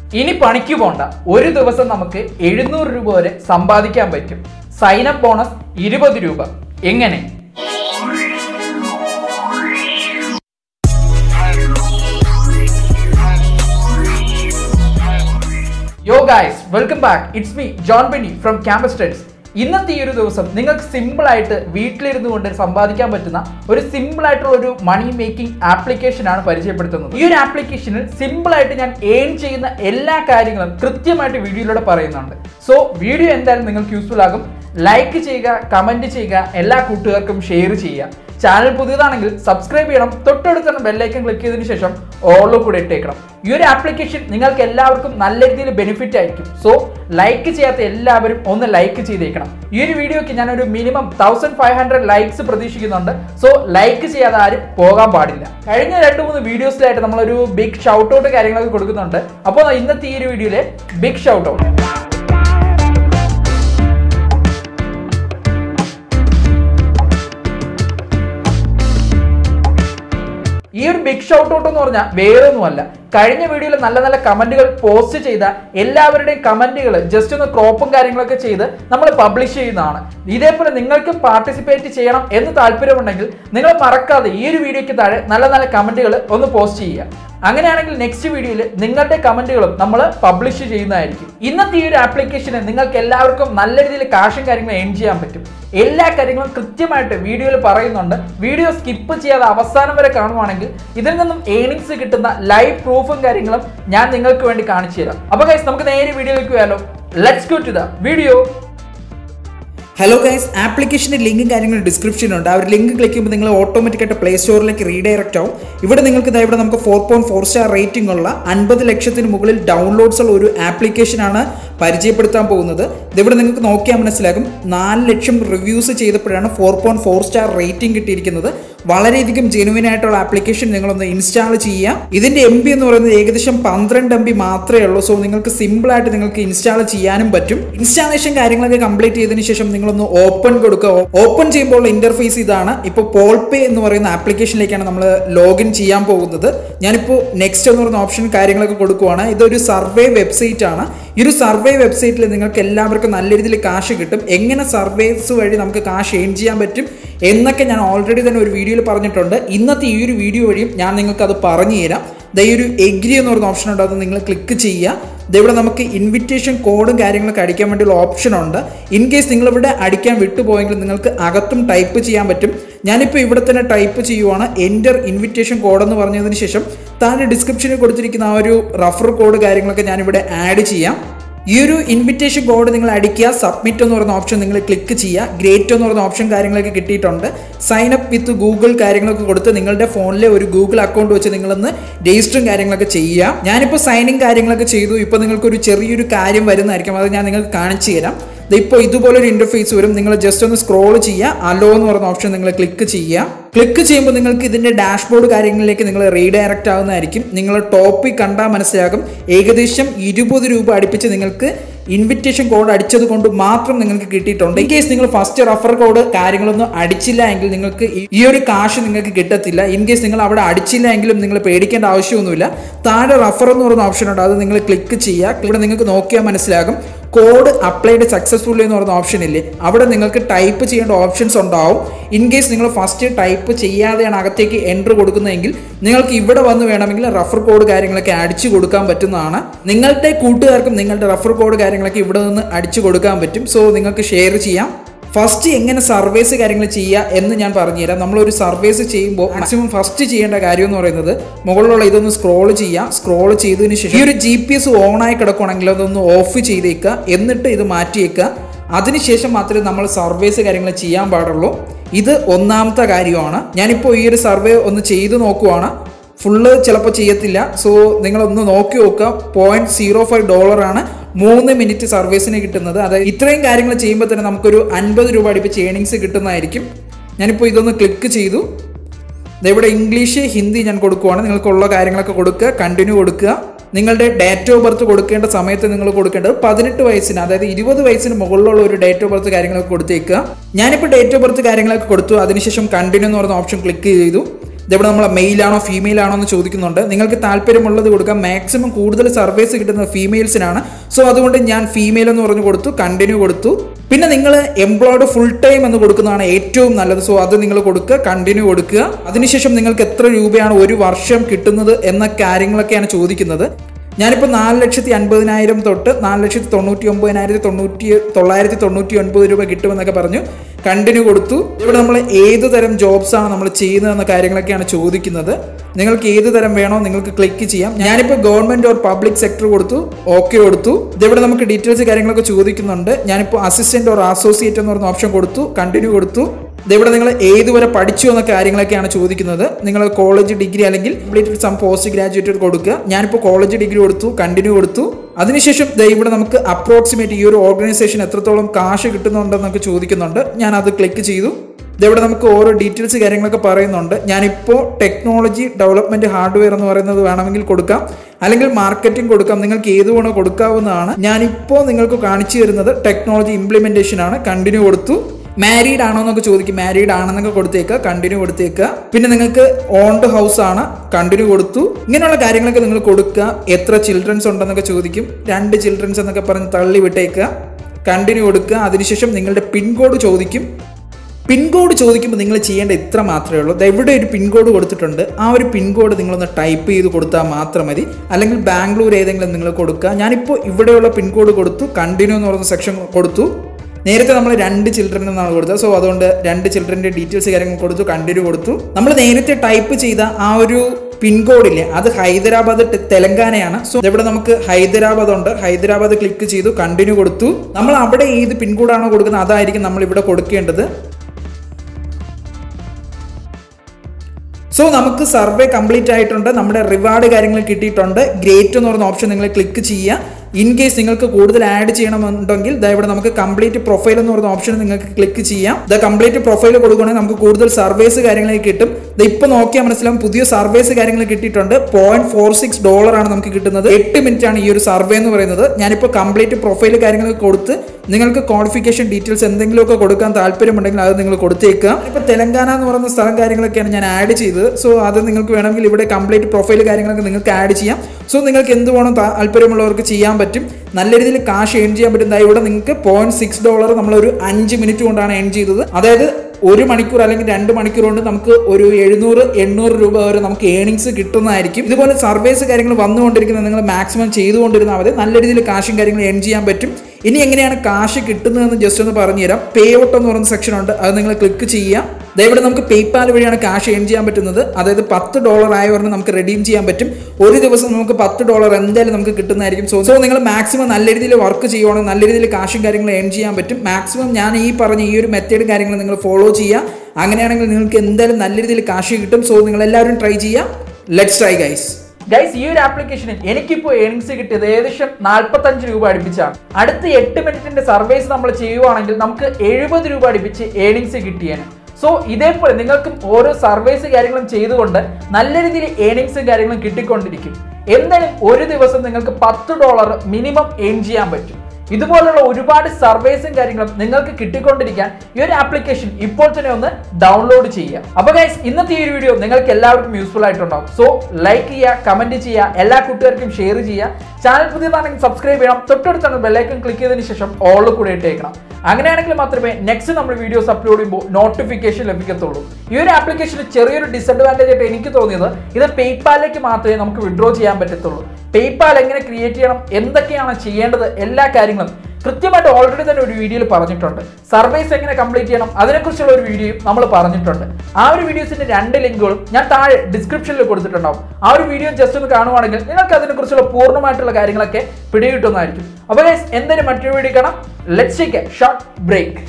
ഇനി പണിക്ക് പോണ്ട ഒരു ദിവസം നമുക്ക് എഴുന്നൂറ് രൂപ വരെ സമ്പാദിക്കാൻ പറ്റും സൈൻ അപ്പ് ബോണസ് ഇരുപത് രൂപ എങ്ങനെ yo guys welcome back it's me John Benny from campus studies ഇന്നത്തെ ഈ ഒരു ദിവസം നിങ്ങൾക്ക് സിമ്പിൾ ആയിട്ട് വീട്ടിലിരുന്നു കൊണ്ട് സമ്പാദിക്കാൻ പറ്റുന്ന ഒരു സിമ്പിൾ ആയിട്ടുള്ള ഒരു മണി മേക്കിംഗ് ആപ്ലിക്കേഷൻ ആണ് പരിചയപ്പെടുത്തുന്നത് ഈ ഒരു ആപ്ലിക്കേഷനിൽ സിമ്പിൾ ആയിട്ട് ഞാൻ ഏൺ ചെയ്യുന്ന എല്ലാ കാര്യങ്ങളും കൃത്യമായിട്ട് വീഡിയോയിലൂടെ പറയുന്നുണ്ട് സോ വീഡിയോ എന്തായാലും നിങ്ങൾക്ക് യൂസ്ഫുൾ ആകും ലൈക്ക് ചെയ്യുക കമന്റ് ചെയ്യുക എല്ലാ കൂട്ടുകാർക്കും ഷെയർ ചെയ്യുക ചാനൽ പുതിയതാണെങ്കിൽ സബ്സ്ക്രൈബ് ചെയ്യണം തൊട്ടടുത്തുള്ള ബെല്ലൈക്കൻ ക്ലിക്ക് ചെയ്തതിനു ശേഷം ഓളിൽ കൂടെ ഇട്ടേക്കണം ഈ ഒരു ആപ്ലിക്കേഷൻ നിങ്ങൾക്ക് എല്ലാവർക്കും നല്ല രീതിയിൽ ബെനിഫിറ്റ് ആയിരിക്കും സോ ലൈക്ക് ചെയ്യാത്ത എല്ലാവരും ഒന്ന് ലൈക്ക് ചെയ്തേക്കണം ഈ ഒരു വീഡിയോക്ക് ഞാനൊരു minimum thousand five hundred likes പ്രതീക്ഷിക്കുന്നുണ്ട് സോ ലൈക്ക് ചെയ്യാതെ ആരും പോകാൻ പാടില്ല കഴിഞ്ഞ രണ്ട് മൂന്ന് വീഡിയോസിലായിട്ട് നമ്മളൊരു ബിഗ് ഷൗട്ട് ഔട്ട് കാര്യങ്ങളൊക്കെ കൊടുക്കുന്നുണ്ട് അപ്പോൾ ഇന്നത്തെ ഈ ഒരു വീഡിയോയിലെ ബിഗ് ഷൗട്ട് ഔട്ട് ഈ ഒരു ബിഗ് ഷൗട്ട് ഔട്ട് എന്ന് പറഞ്ഞാൽ വേറൊന്നുമല്ല കഴിഞ്ഞ വീഡിയോയിൽ നല്ല നല്ല കമന്റുകൾ പോസ്റ്റ് ചെയ്ത എല്ലാവരുടെയും കമന്റുകൾ ജസ്റ്റ് ഒന്ന് ക്രോപ്പും കാര്യങ്ങളൊക്കെ ചെയ്ത് നമ്മൾ പബ്ലിഷ് ചെയ്യുന്നതാണ് ഇതേപോലെ നിങ്ങൾക്കും പാർട്ടിസിപ്പേറ്റ് ചെയ്യണം എന്ന് താല്പര്യമുണ്ടെങ്കിൽ നിങ്ങൾ മറക്കാതെ ഈ ഒരു വീഡിയോയ്ക്ക് താഴെ നല്ല നല്ല കമന്റുകൾ ഒന്ന് പോസ്റ്റ് ചെയ്യുക അങ്ങനെയാണെങ്കിൽ നെക്സ്റ്റ് വീഡിയോയിൽ നിങ്ങളുടെ കമന്റുകളും നമ്മൾ പബ്ലിഷ് ചെയ്യുന്നതായിരിക്കും ഇന്നത്തെ ഈ ഒരു ആപ്ലിക്കേഷന് നിങ്ങൾക്ക് എല്ലാവർക്കും നല്ല രീതിയിൽ കാശും കാര്യങ്ങളും ഏൺ ചെയ്യാൻ പറ്റും എല്ലാ കാര്യങ്ങളും കൃത്യമായിട്ട് വീഡിയോയിൽ പറയുന്നുണ്ട് വീഡിയോ സ്കിപ്പ് ചെയ്യാതെ അവസാനം വരെ കാണുവാണെങ്കിൽ ഇതിൽ നിന്നും ഏണിങ്സ് കിട്ടുന്ന ലൈവ് പ്രൂഫും കാര്യങ്ങളും ഞാൻ നിങ്ങൾക്ക് വേണ്ടി കാണിച്ചു തരാം അപ്പൊ ഗൈസ് നമുക്ക് നേരെ വീഡിയോയിലേക്ക് പോയാലോ let's go to the video hello guys ആപ്ലിക്കേഷൻ്റെ ലിങ്കും കാര്യങ്ങളും ഡിസ്ക്രിപ്ഷനുണ്ട് ആ ഒരു ലിങ്ക് ക്ലിക്ക് ചെയ്യുമ്പോൾ നിങ്ങൾ ഓട്ടോമാറ്റിക്കായിട്ട് പ്ലേ സ്റ്റോറിലേക്ക് റീഡയറക്റ്റ് ആവും ഇവിടെ നിങ്ങൾക്ക് ഇതാ ഇവിടെ നമുക്ക് four point four star rating ഉള്ള അൻപത് ലക്ഷത്തിന് മുകളിൽ ഡൗൺലോഡ്സ് ഉള്ള ഒരു ആപ്ലിക്കേഷനാണ് പരിചയപ്പെടുത്താൻ പോകുന്നത് ഇതിവിടെ നിങ്ങൾക്ക് നോക്കിയാൽ മനസ്സിലാകും നാല് ലക്ഷം റിവ്യൂസ് ചെയ്തപ്പോഴാണ് four point four star rating കിട്ടിയിരിക്കുന്നത് വളരെയധികം ജെനുവിൻ ആയിട്ടുള്ള ആപ്ലിക്കേഷൻ നിങ്ങളൊന്ന് ഇൻസ്റ്റാൾ ചെയ്യുക ഇതിന്റെ എം ബി എന്ന് പറയുന്നത് ഏകദേശം പന്ത്രണ്ട് എം ബി മാത്രമേ ഉള്ളൂ സോ നിങ്ങൾക്ക് സിമ്പിൾ ആയിട്ട് നിങ്ങൾക്ക് ഇൻസ്റ്റാൾ ചെയ്യാനും പറ്റും ഇൻസ്റ്റാളേഷൻ കാര്യങ്ങളൊക്കെ കംപ്ലീറ്റ് ചെയ്തതിനു ശേഷം നിങ്ങളൊന്ന് ഓപ്പൺ കൊടുക്കുക ഓപ്പൺ ചെയ്യുമ്പോൾ ഇന്റർഫേസ് ഇതാണ് ഇപ്പോൾ പോൾ പേ എന്ന് പറയുന്ന ആപ്ലിക്കേഷനിലേക്കാണ് നമ്മൾ ലോഗിൻ ചെയ്യാൻ പോകുന്നത് ഞാനിപ്പോൾ നെക്സ്റ്റ് എന്ന് പറയുന്ന ഓപ്ഷൻ കാര്യങ്ങളൊക്കെ കൊടുക്കുവാണ് ഇതൊരു സർവേ വെബ്സൈറ്റ് ആണ് ഈ ഒരു സർവേ വെബ്സൈറ്റിൽ നിങ്ങൾക്ക് എല്ലാവർക്കും നല്ല രീതിയിൽ കാശ് കിട്ടും എങ്ങനെ സർവേസ് വഴി നമുക്ക് കാശ് ഏൺ ചെയ്യാൻ പറ്റും എന്നൊക്കെ ഞാൻ ഓൾറെഡി തന്നെ ഒരു വീഡിയോയിൽ പറഞ്ഞിട്ടുണ്ട് ഇന്നത്തെ ഈ ഒരു വീഡിയോ വഴിയും ഞാൻ നിങ്ങൾക്ക് അത് പറഞ്ഞു തരാം ദാ ഈ ഒരു എഗ്രി എന്ന് പറയുന്ന ഓപ്ഷൻ ഉണ്ട് അത് നിങ്ങൾ ക്ലിക്ക് ചെയ്യുക ഇവിടെ നമുക്ക് ഇൻവിറ്റേഷൻ കോഡും കാര്യങ്ങളൊക്കെ അടിക്കാൻ വേണ്ടിയുള്ള ഓപ്ഷൻ ഉണ്ട് ഇൻ കേസ് നിങ്ങളിവിടെ അടിക്കാൻ വിട്ടുപോയെങ്കിൽ നിങ്ങൾക്ക് അകത്തും ടൈപ്പ് ചെയ്യാൻ പറ്റും ഞാനിപ്പോൾ ഇവിടെ തന്നെ ടൈപ്പ് ചെയ്യുവാണ് എൻ്റർ ഇൻവിറ്റേഷൻ കോഡ് എന്ന് പറഞ്ഞതിന് ശേഷം താഴെ ഡിസ്ക്രിപ്ഷനിൽ കൊടുത്തിരിക്കുന്ന ആ ഒരു റഫർ കോഡ് കാര്യങ്ങളൊക്കെ ഞാനിവിടെ ആഡ് ചെയ്യാം ഈ ഒരു ഇൻവിറ്റേഷൻ കോഡ് നിങ്ങൾ അടിക്കുക സബ്മിറ്റ് എന്ന് പറയുന്ന ഓപ്ഷൻ നിങ്ങൾ ക്ലിക്ക് ചെയ്യുക ഗ്രേറ്റ് എന്ന് പറയുന്ന ഓപ്ഷൻ കാര്യങ്ങളൊക്കെ കിട്ടിയിട്ടുണ്ട് സൈൻ അപ്പ് വിത്ത് ഗൂഗിൾ കാര്യങ്ങളൊക്കെ കൊടുത്ത് നിങ്ങളുടെ ഫോണിലെ ഒരു ഗൂഗിൾ അക്കൗണ്ട് വെച്ച് നിങ്ങളൊന്ന് രജിസ്റ്ററും കാര്യങ്ങളൊക്കെ ചെയ്യുക ഞാനിപ്പോൾ സൈനിങ് കാര്യങ്ങളൊക്കെ ചെയ്തു ഇപ്പോൾ നിങ്ങൾക്കൊരു ചെറിയൊരു കാര്യം വരുന്നതായിരിക്കും അത് ഞാൻ നിങ്ങൾക്ക് കാണിച്ചു തരാം ഇപ്പോൾ ഇതുപോലൊരു ഇന്റർഫേസ് വരും നിങ്ങൾ ജസ്റ്റ് ഒന്ന് സ്ക്രോൾ ചെയ്യുക അലോ എന്ന് പറയുന്ന ഓപ്ഷൻ നിങ്ങൾ ക്ലിക്ക് ചെയ്യുക ക്ലിക്ക് ചെയ്യുമ്പോൾ നിങ്ങൾക്ക് ഇതിന്റെ ഡാഷ്ബോർഡ് കാര്യങ്ങളിലേക്ക് നിങ്ങൾ റീഡയറക്റ്റ് ആവുന്നതായിരിക്കും നിങ്ങൾ ടോപ്പിക് കണ്ടാൽ മനസ്സിലാകും ഏകദേശം ഇരുപത് രൂപ അടുപ്പിച്ച് നിങ്ങൾക്ക് ഇൻവിറ്റേഷൻ കോഡ് അടിച്ചത് കൊണ്ട് മാത്രം നിങ്ങൾക്ക് കിട്ടിയിട്ടുണ്ട് ഇൻ കേസ് നിങ്ങൾ ഫസ്റ്റ് റഫർ കോഡ് കാര്യങ്ങളൊന്നും അടിച്ചില്ല എങ്കിൽ നിങ്ങൾക്ക് ഈ- ഈ ഒരു കാശ് നിങ്ങൾക്ക് കിട്ടത്തില്ല ഇൻ കേസ് നിങ്ങൾ അവിടെ അടിച്ചില്ല എങ്കിലും നിങ്ങൾ പേടിക്കേണ്ട ആവശ്യമൊന്നുമില്ല താഴെ റഫർ എന്ന് പറയുന്ന ഓപ്ഷൻ ഉണ്ട് അത് നിങ്ങൾ ക്ലിക്ക് ചെയ്യുക ഇവിടെ നിങ്ങൾക്ക് നോക്കിയാൽ മനസ്സിലാകും കോഡ് അപ്ലൈഡ് സക്സസ്ഫുള്ളി എന്ന് പറയുന്ന ഓപ്ഷൻ ഇല്ലേ അവിടെ നിങ്ങൾക്ക് ടൈപ്പ് ചെയ്യേണ്ട ഓപ്ഷൻസ് ഉണ്ടാവും ഇൻ കേസ് നിങ്ങൾ ഫസ്റ്റ് ടൈപ്പ് ചെയ്യാതെയാണ് അകത്തേക്ക് എൻട്രി കൊടുക്കുന്നതെങ്കിൽ നിങ്ങൾക്ക് ഇവിടെ വന്ന് വേണമെങ്കിൽ റഫർ കോഡ് കാര്യങ്ങളൊക്കെ അടിച്ചു കൊടുക്കാൻ പറ്റുന്നതാണ് നിങ്ങളുടെ കൂട്ടുകാർക്കും നിങ്ങളുടെ റഫർ കോഡ് കാര്യങ്ങളൊക്കെ ഇവിടെ നിന്ന് അടിച്ചു കൊടുക്കാൻ പറ്റും സോ നിങ്ങൾക്ക് ഷെയർ ചെയ്യാം ഫസ്റ്റ് എങ്ങനെ സർവേസ് കാര്യങ്ങൾ ചെയ്യുക എന്ന് ഞാൻ പറഞ്ഞുതരാം നമ്മളൊരു സർവേസ് ചെയ്യുമ്പോൾ മാക്സിമം ഫസ്റ്റ് ചെയ്യേണ്ട കാര്യം എന്ന് പറയുന്നത് മുകളിലുള്ള ഇതൊന്ന് സ്ക്രോൾ ചെയ്യുക സ്ക്രോൾ ചെയ്തതിന് ശേഷം ഈ ഒരു ജി പി എസ് ഓൺ ആയി കിടക്കുകയാണെങ്കിൽ അതൊന്ന് ഓഫ് ചെയ്തേക്കുക എന്നിട്ട് ഇത് മാറ്റിയേക്കുക അതിനുശേഷം മാത്രമേ നമ്മൾ സർവേസ് കാര്യങ്ങൾ ചെയ്യാൻ പാടുള്ളൂ ഇത് ഒന്നാമത്തെ കാര്യമാണ് ഞാനിപ്പോൾ ഈ ഒരു സർവേ ഒന്ന് ചെയ്തു നോക്കുവാണ് ഫുള്ള് ചിലപ്പോൾ ചെയ്യത്തില്ല സോ നിങ്ങളൊന്ന് നോക്കി നോക്കുക പോയിന്റ് സീറോ ഫൈവ് ഡോളറാണ് മൂന്ന് മിനിറ്റ് സർവീസിന് കിട്ടുന്നത് അതായത് ഇത്രയും കാര്യങ്ങൾ ചെയ്യുമ്പോൾ തന്നെ നമുക്കൊരു അൻപത് രൂപ അടുപ്പിച്ച് ഏണിങ്സ് കിട്ടുന്നതായിരിക്കും ഞാനിപ്പോൾ ഇതൊന്ന് ക്ലിക്ക് ചെയ്തു ദേ ഇവിടെ ഇംഗ്ലീഷ് ഹിന്ദി ഞാൻ കൊടുക്കുവാണ് നിങ്ങൾക്കുള്ള കാര്യങ്ങളൊക്കെ കൊടുക്കുക കണ്ടിന്യൂ കൊടുക്കുക നിങ്ങളുടെ ഡേറ്റ് ഓഫ് ബർത്ത് കൊടുക്കേണ്ട സമയത്ത് നിങ്ങൾ കൊടുക്കേണ്ടത് പതിനെട്ട് വയസ്സിന് അതായത് ഇരുപത് വയസ്സിന് മുകളിലുള്ള ഒരു ഡേറ്റ് ഓഫ് ബർത്ത് കാര്യങ്ങളൊക്കെ കൊടുത്തേക്കുക ഞാനിപ്പോൾ ഡേറ്റ് ഓഫ് ബർത്ത് കാര്യങ്ങളൊക്കെ കൊടുത്തു അതിനുശേഷം കണ്ടിന്യൂ എന്ന് പറയുന്ന ഓപ്ഷൻ ക്ലിക്ക് ചെയ്തു ഇതെവിടെ നമ്മൾ മെയിൽ ആണോ ഫീമെയിൽ ആണോ എന്ന് ചോദിക്കുന്നുണ്ട് നിങ്ങൾക്ക് താല്പര്യമുള്ളത് കൊടുക്കാം മാക്സിമം കൂടുതൽ സർവീസ് കിട്ടുന്നത് ഫീമെയിൽസിനാണ് സോ അതുകൊണ്ട് ഞാൻ ഫീമെയിൽ എന്ന് പറഞ്ഞു കൊടുത്തു കണ്ടിന്യൂ കൊടുത്തു പിന്നെ നിങ്ങൾ എംപ്ലോയ്ഡ് ഫുൾ ടൈം എന്ന് കൊടുക്കുന്നതാണ് ഏറ്റവും നല്ലത് സോ അത് നിങ്ങൾ കൊടുക്കുക കണ്ടിന്യൂ കൊടുക്കുക അതിനുശേഷം നിങ്ങൾക്ക് എത്ര രൂപയാണ് ഒരു വർഷം കിട്ടുന്നത് എന്ന കാര്യങ്ങളൊക്കെയാണ് ചോദിക്കുന്നത് ഞാനിപ്പോൾ നാല് ലക്ഷത്തി അൻപതിനായിരം തൊട്ട് നാല് ലക്ഷത്തി തൊണ്ണൂറ്റി ഒമ്പതിനായിരത്തി തൊണ്ണൂറ്റി തൊള്ളായിരത്തി തൊണ്ണൂറ്റി ഒൻപത് രൂപ കിട്ടുമെന്നൊക്കെ പറഞ്ഞു കണ്ടിന്യൂ കൊടുത്തു ഇവിടെ നമ്മൾ ഏത് തരം ജോബ്സ് ആണ് നമ്മൾ ചെയ്യുന്നതെന്ന കാര്യങ്ങളൊക്കെയാണ് ചോദിക്കുന്നത് നിങ്ങൾക്ക് ഏത് തരം വേണോ നിങ്ങൾക്ക് ക്ലിക്ക് ചെയ്യാം ഞാനിപ്പോൾ ഗവൺമെന്റ് ഓർ പബ്ലിക് സെക്ടർ കൊടുത്തു ഓക്കെ കൊടുത്തു ഇതിവിടെ നമുക്ക് ഡീറ്റെയിൽസ് കാര്യങ്ങളൊക്കെ ചോദിക്കുന്നുണ്ട് ഞാനിപ്പോൾ അസിസ്റ്റന്റ് ഓർ അസോസിയേറ്റ് എന്ന് പറഞ്ഞ ഓപ്ഷൻ കൊടുത്തു കണ്ടിന്യൂ കൊടുത്തു ഇതിവിടെ നിങ്ങൾ ഏതുവരെ പഠിച്ചു എന്ന കാര്യങ്ങളൊക്കെയാണ് ചോദിക്കുന്നത് നിങ്ങൾ കോളേജ് ഡിഗ്രി അല്ലെങ്കിൽ കംപ്ലീറ്റ് സം പോസ്റ്റ് ഗ്രാജുവേറ്റ് കൊടുക്കുക ഞാനിപ്പോൾ കോളേജ് ഡിഗ്രി കൊടുത്തു കണ്ടിന്യൂ കൊടുത്തു അതിനുശേഷം ദേ ഇവിടെ നമുക്ക് അപ്രോക്സിമേറ്റ് ഈ ഒരു ഓർഗനൈസേഷൻ എത്രത്തോളം കാശ് കിട്ടുന്നുണ്ടെന്നൊക്കെ ചോദിക്കുന്നുണ്ട് ഞാൻ അത് ക്ലിക്ക് ചെയ്തു ഇതെവിടെ നമുക്ക് ഓരോ ഡീറ്റെയിൽസ് കാര്യങ്ങളൊക്കെ പറയുന്നുണ്ട് ഞാനിപ്പോൾ ടെക്നോളജി ഡെവലപ്മെന്റ് ഹാർഡ്വെയർ എന്ന് പറയുന്നത് വേണമെങ്കിൽ കൊടുക്കാം അല്ലെങ്കിൽ മാർക്കറ്റിംഗ് കൊടുക്കാം നിങ്ങൾക്ക് ഏത് വേണോ കൊടുക്കാവുന്നതാണ് ഞാനിപ്പോൾ നിങ്ങൾക്ക് കാണിച്ചു തരുന്നത് ടെക്നോളജി ഇംപ്ലിമെന്റേഷൻ ആണ് കണ്ടിന്യൂ കൊടുത്തു മാരീഡ് ആണോ എന്നൊക്കെ ചോദിക്കും മാരീഡ് ആണെന്നൊക്കെ കൊടുത്തേക്കുക കണ്ടിന്യൂ കൊടുത്തേക്കുക പിന്നെ നിങ്ങൾക്ക് ഓൺഡ് ഹൗസ് ആണ് കണ്ടിന്യൂ കൊടുത്തു ഇങ്ങനെയുള്ള കാര്യങ്ങളൊക്കെ നിങ്ങൾ കൊടുക്കുക എത്ര ചിൽഡ്രൻസ് ഉണ്ടെന്നൊക്കെ ചോദിക്കും രണ്ട് ചിൽഡ്രൻസ് എന്നൊക്കെ പറഞ്ഞ് തള്ളി വിട്ടേക്കുക കണ്ടിന്യൂ കൊടുക്കുക അതിനുശേഷം നിങ്ങളുടെ പിൻകോഡ് ചോദിക്കും പിൻകോഡ് ചോദിക്കുമ്പോൾ നിങ്ങൾ ചെയ്യേണ്ട ഇത്ര മാത്രമേ ഉള്ളൂ ദാ ഇവിടെ ഒരു പിൻകോഡ് കൊടുത്തിട്ടുണ്ട് ആ ഒരു പിൻകോഡ് നിങ്ങളൊന്ന് ടൈപ്പ് ചെയ്ത് കൊടുത്താൽ മാത്രം മതി അല്ലെങ്കിൽ ബാംഗ്ലൂർ ഏതെങ്കിലും നിങ്ങൾ കൊടുക്കുക ഞാനിപ്പോൾ ഇവിടെയുള്ള പിൻകോഡ് കൊടുത്തു കണ്ടിന്യൂ എന്ന് പറയുന്ന സെക്ഷൻ കൊടുത്തു നേരത്തെ നമ്മൾ രണ്ട് ചിൽഡ്രൻ എന്നാണ് കൊടുത്തത് സോ അതുകൊണ്ട് രണ്ട് ചിൽഡ്രൻ്റെ ഡീറ്റെയിൽസ് കാര്യങ്ങൾ കൊടുത്തു കണ്ടിന്യൂ കൊടുത്തു നമ്മൾ നേരത്തെ ടൈപ്പ് ചെയ്ത ആ ഒരു പിൻകോഡില്ലേ അത് ഹൈദരാബാദ് ടെ- തെലങ്കാനയാണ് സോ ഇവിടെ നമുക്ക് ഹൈദരാബാദ് ഉണ്ട് ഹൈദരാബാദ് ക്ലിക്ക് ചെയ്തു കണ്ടിന്യൂ കൊടുത്തു നമ്മൾ അവിടെ ഏത് പിൻകോഡാണോ കൊടുക്കുന്നത് അതായിരിക്കും നമ്മൾ ഇവിടെ കൊടുക്കേണ്ടത് സോ നമുക്ക് സർവേ കംപ്ലീറ്റ് ആയിട്ടുണ്ട് നമ്മുടെ റിവാർഡ് കാര്യങ്ങൾ കിട്ടിയിട്ടുണ്ട് ഗ്രേറ്റ് എന്ന് പറയുന്ന ഓപ്ഷൻ നിങ്ങൾ ക്ലിക്ക് ചെയ്യുക ഇൻ കേസ് നിങ്ങൾക്ക് കൂടുതൽ ആഡ് ചെയ്യണമെന്നുണ്ടെങ്കിൽ ദാ ഇവിടെ നമുക്ക് കംപ്ലീറ്റ് പ്രൊഫൈൽ എന്ന് പറയുന്ന ഓപ്ഷൻ നിങ്ങൾക്ക് ക്ലിക്ക് ചെയ്യാം ദ കംപ്ലീറ്റ് പ്രൊഫൈൽ കൊടുക്കുകയാണെങ്കിൽ നമുക്ക് കൂടുതൽ സർവേസ് കാര്യങ്ങളൊക്കെ കിട്ടും ഇത് ഇപ്പൊ നോക്കിയാൽ മനസ്സിലാവും പുതിയ സർവേസ് കാര്യങ്ങൾ കിട്ടിയിട്ടുണ്ട് പോയിന്റ് ഫോർ സിക്സ് ഡോളർ ആണ് നമുക്ക് കിട്ടുന്നത് എട്ട് മിനിറ്റ് ആണ് ഈ ഒരു സർവേ എന്ന് പറയുന്നത് ഞാനിപ്പോൾ കംപ്ലീറ്റ് പ്രൊഫൈൽ കാര്യങ്ങളൊക്കെ കൊടുത്ത് നിങ്ങൾക്ക് ക്വാളിഫിക്കേഷൻ ഡീറ്റെയിൽസ് എന്തെങ്കിലുമൊക്കെ കൊടുക്കാൻ താല്പര്യമുണ്ടെങ്കിൽ അത് നിങ്ങൾ കൊടുത്തേക്കുക ഇപ്പോൾ തെലങ്കാന എന്ന് പറയുന്ന സ്ഥലം കാര്യങ്ങളൊക്കെയാണ് ഞാൻ ആഡ് ചെയ്തത് സോ അത് നിങ്ങൾക്ക് വേണമെങ്കിൽ ഇവിടെ കംപ്ലീറ്റ് പ്രൊഫൈൽ കാര്യങ്ങളൊക്കെ നിങ്ങൾക്ക് ആഡ് ചെയ്യാം സോ നിങ്ങൾക്ക് എന്ത് വേണം താല്പര്യമുള്ളവർക്ക് ചെയ്യാൻ പറ്റും നല്ല രീതിയിൽ കാശ് ഏൺ ചെയ്യാൻ പറ്റും ദാ ഇവിടെ നിങ്ങൾക്ക് പോയിന്റ് സിക്സ് ഡോളർ നമ്മളൊരു അഞ്ച് മിനിറ്റ് കൊണ്ടാണ് ഏൺ ചെയ്തത് അതായത് ഒരു മണിക്കൂർ അല്ലെങ്കിൽ രണ്ട് മണിക്കൂർ കൊണ്ട് നമുക്ക് ഒരു എഴുന്നൂറ് എണ്ണൂറ് രൂപ വരെ നമുക്ക് ഏണിങ്സ് കിട്ടുന്നതായിരിക്കും ഇതുപോലെ സർവേസ് കാര്യങ്ങൾ വന്നുകൊണ്ടിരിക്കുന്നത് നിങ്ങൾ മാക്സിമം ചെയ്തുകൊണ്ടിരുന്നാൽ മതി നല്ല രീതിയിൽ കാശും കാര്യങ്ങൾ ഏൺ ചെയ്യാൻ പറ്റും ഇനി എങ്ങനെയാണ് കാശ് കിട്ടുന്നതെന്ന് ജസ്റ്റ് ഒന്ന് പറഞ്ഞുതരാം പേ ഔട്ട് എന്ന് പറയുന്ന സെക്ഷൻ ഉണ്ട് അത് നിങ്ങൾ ക്ലിക്ക് ചെയ്യുക ദാ ഇവിടെ നമുക്ക് പേയ്പാൽ വഴിയാണ് കാശ് ഏൺ ചെയ്യാൻ പറ്റുന്നത് അതായത് പത്ത് ഡോളർ ആയവറിന് നമുക്ക് റെഡീം ചെയ്യാൻ പറ്റും ഒരു ദിവസം നമുക്ക് പത്ത് ഡോളർ എന്തായാലും നമുക്ക് കിട്ടുന്നതായിരിക്കും സോ സോ നിങ്ങൾ മാക്സിമം നല്ല രീതിയിൽ വർക്ക് ചെയ്യുവാണെങ്കിൽ നല്ല രീതിയിൽ കാശും കാര്യങ്ങളും ഏൺ ചെയ്യാൻ പറ്റും മാക്സിമം ഞാൻ ഈ പറഞ്ഞ ഈ ഒരു മെത്തേഡ് കാര്യങ്ങൾ നിങ്ങൾ ഫോളോ ചെയ്യുക അങ്ങനെയാണെങ്കിൽ നിങ്ങൾക്ക് എന്തായാലും നല്ല രീതിയിൽ കാശ് കിട്ടും സോ നിങ്ങൾ എല്ലാവരും ട്രൈ ചെയ്യുക ലെറ്റ്സ് ട്രൈ ഗൈസ് ഗൈസ് ഈ ഒരു ആപ്ലിക്കേഷനിൽ എനിക്കിപ്പോൾ ഏണിങ്സ് കിട്ടിയത് ഏകദേശം നാൽപ്പത്തഞ്ച് രൂപ അടുപ്പിച്ചാണ് അടുത്ത എട്ട് മിനിറ്റിന്റെ സർവീസ് നമ്മൾ ചെയ്യുവാണെങ്കിൽ നമുക്ക് എഴുപത് രൂപ അടുപ്പിച്ച് ഏണിങ്സ് കിട്ടിയാണ് സോ ഇതേപോലെ നിങ്ങൾക്കും ഓരോ സർവീസ് കാര്യങ്ങളും ചെയ്തുകൊണ്ട് നല്ല രീതിയിൽ ഏണിങ്സും കാര്യങ്ങളും കിട്ടിക്കൊണ്ടിരിക്കും എന്തായാലും ഒരു ദിവസം നിങ്ങൾക്ക് പത്ത് ഡോളർ മിനിമം ഏൺ ചെയ്യാൻ പറ്റും ഇതുപോലുള്ള ഒരുപാട് സർവേസും കാര്യങ്ങളും നിങ്ങൾക്ക് കിട്ടിക്കൊണ്ടിരിക്കാൻ ഈ ഒരു ആപ്ലിക്കേഷൻ ഇപ്പോൾ തന്നെ ഒന്ന് ഡൗൺലോഡ് ചെയ്യുക അപ്പൊ ഗൈസ് ഇന്നത്തെ ഈ ഒരു വീഡിയോ നിങ്ങൾക്ക് എല്ലാവർക്കും യൂസ്ഫുൾ ആയിട്ടുണ്ടാവും സോ ലൈക്ക് ചെയ്യുക കമന്റ് ചെയ്യുക എല്ലാ കൂട്ടുകാർക്കും ഷെയർ ചെയ്യുക ചാനൽ പുതിയതാണെങ്കിൽ സബ്സ്ക്രൈബ് ചെയ്യണം തൊട്ടടുത്താണ് ബെല്ലൈക്കൺ ക്ലിക്ക് ചെയ്തതിന് ശേഷം ഓളിൽ കൂടെ ഇട്ടേക്കണം അങ്ങനെയാണെങ്കിൽ മാത്രമേ നെക്സ്റ്റ് നമ്മൾ വീഡിയോസ് അപ്ലോഡ് ചെയ്യുമ്പോൾ നോട്ടിഫിക്കേഷൻ ലഭിക്കത്തുള്ളൂ ഈ ഒരു ആപ്ലിക്കേഷന് ചെറിയൊരു ഡിസഡ്വാൻറ്റേജ് ആയിട്ട് എനിക്ക് തോന്നിയത് ഇത് പേയ്പാലിലേക്ക് മാത്രമേ നമുക്ക് വിഡ്രോ ചെയ്യാൻ പറ്റത്തുള്ളൂ പേയ്പാൽ എങ്ങനെ ക്രിയേറ്റ് ചെയ്യണം എന്തൊക്കെയാണ് ചെയ്യേണ്ടത് എല്ലാ കാര്യങ്ങളും കൃത്യമായിട്ട് ഓൾറെഡി തന്നെ ഒരു വീഡിയോയിൽ പറഞ്ഞിട്ടുണ്ട് സർവേസ് എങ്ങനെ കംപ്ലീറ്റ് ചെയ്യണം അതിനെക്കുറിച്ചുള്ള ഒരു വീഡിയോ നമ്മൾ പറഞ്ഞിട്ടുണ്ട് ആ ഒരു വീഡിയോസിന്റെ രണ്ട് ലിങ്കുകളും ഞാൻ താഴെ ഡിസ്ക്രിപ്ഷനിൽ കൊടുത്തിട്ടുണ്ടാവും ആ ഒരു വീഡിയോ ജസ്റ്റ് ഒന്ന് കാണുവാണെങ്കിൽ നിങ്ങൾക്ക് അതിനെക്കുറിച്ചുള്ള പൂർണ്ണമായിട്ടുള്ള കാര്യങ്ങളൊക്കെ പിടികിട്ടുന്നതായിരിക്കും അപ്പോൾ ഗൈസ് എന്തായാലും മറ്റൊരു വീഡിയോ കാണാം let's take a short break